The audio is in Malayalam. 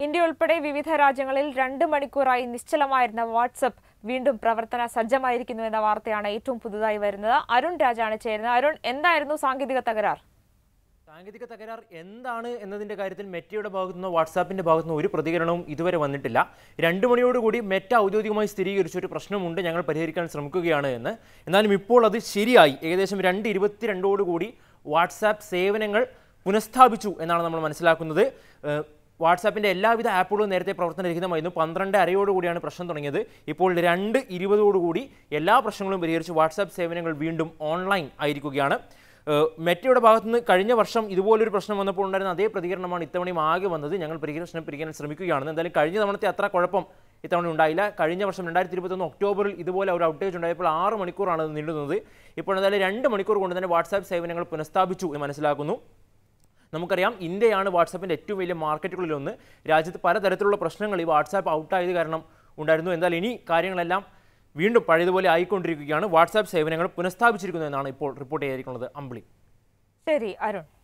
ഇന്ത്യ ഉൾപ്പെടെ വിവിധ രാജ്യങ്ങളിൽ രണ്ട് മണിക്കൂറായി നിശ്ചലമായിരുന്ന വാട്സപ്പ് വീണ്ടും പ്രവർത്തന സജ്ജമായിരിക്കുന്നു എന്ന വാർത്തയാണ് ഏറ്റവും പുതുതായി വരുന്നത് അരുൺ രാജാണ് ചേരുന്നത് അരുൺ എന്തായിരുന്നു സാങ്കേതിക തകരാർ സാങ്കേതിക തകരാർ എന്താണ് എന്നതിന്റെ കാര്യത്തിൽ മെറ്റയുടെ ഭാഗത്തു നിന്നോ വാട്സാപ്പിന്റെ ഭാഗത്തു നിന്നോ ഒരു പ്രതികരണവും ഇതുവരെ വന്നിട്ടില്ല രണ്ടു മണിയോടുകൂടി മെറ്റ ഔദ്യോഗികമായി സ്ഥിരീകരിച്ച ഒരു പ്രശ്നമുണ്ട് ഞങ്ങൾ പരിഹരിക്കാൻ ശ്രമിക്കുകയാണ് എന്ന് എന്നാലും ഇപ്പോൾ അത് ശരിയായി ഏകദേശം രണ്ട് ഇരുപത്തിരണ്ടോടുകൂടി വാട്സാപ്പ് സേവനങ്ങൾ പുനഃസ്ഥാപിച്ചു എന്നാണ് നമ്മൾ മനസ്സിലാക്കുന്നത് ഏഹ് വാട്സാപ്പിൻ്റെ എല്ലാവിധ ആപ്പുകളും നേരത്തെ പ്രവർത്തനരഹിതമായിരുന്നു പന്ത്രണ്ട് അരയോടുകൂടിയാണ് പ്രശ്നം തുടങ്ങിയത് ഇപ്പോൾ രണ്ട് ഇരുപതോടുകൂടി എല്ലാ പ്രശ്നങ്ങളും പരിഹരിച്ച് വാട്സാപ്പ് സേവനങ്ങൾ വീണ്ടും ഓൺലൈൻ ആയിരിക്കുകയാണ് ഏഹ് മെറ്റയുടെ ഭാഗത്തുനിന്ന് കഴിഞ്ഞ വർഷം ഇതുപോലൊരു പ്രശ്നം വന്നപ്പോൾ ഉണ്ടായിരുന്ന അതേ പ്രതികരണമാണ് ഇത്തവണയും ആകെ വന്നത് ഞങ്ങൾ പരിഹരണം പരിഹരിക്കാൻ ശ്രമിക്കുകയാണെന്ന് എന്തായാലും കഴിഞ്ഞ തവണത്തെ അത്ര കുഴപ്പം ഇത്തവണ ഉണ്ടായില്ല കഴിഞ്ഞ വർഷം രണ്ടായിരത്തി ഇരുപത്തൊന്ന് ഒക്ടോബറിൽ ഇതുപോലെ ഒരു ഔട്ടേജ് ഉണ്ടായപ്പോൾ ആറ് മണിക്കൂറാണ് അത് നീണ്ടുന്നത് ഇപ്പോൾ എന്തായാലും രണ്ട് മണിക്കൂർ കൊണ്ട് തന്നെ വാട്സാപ്പ് സേവനങ്ങൾ പുനഃസ്ഥാപിച്ചു എന്ന് മനസ്സിലാക്കുന്നു നമുക്കറിയാം ഇന്ത്യയാണ് വാട്സാപ്പിൻ്റെ ഏറ്റവും വലിയ മാർക്കറ്റുകളിലൊന്ന് രാജ്യത്ത് പലതരത്തിലുള്ള പ്രശ്നങ്ങൾ ഈ വാട്സാപ്പ് ഔട്ടായത് കാരണം ഉണ്ടായിരുന്നു എന്നാൽ ഇനി കാര്യങ്ങളെല്ലാം വീണ്ടും പഴയതുപോലെ ആയിക്കൊണ്ടിരിക്കുകയാണ് വാട്സാപ്പ് സേവനങ്ങൾ പുനഃസ്ഥാപിച്ചിരിക്കുന്നു എന്നാണ് ഇപ്പോൾ റിപ്പോർട്ട് ചെയ്തിരിക്കുന്നത് അമ്പിളി ശരി അരുൺ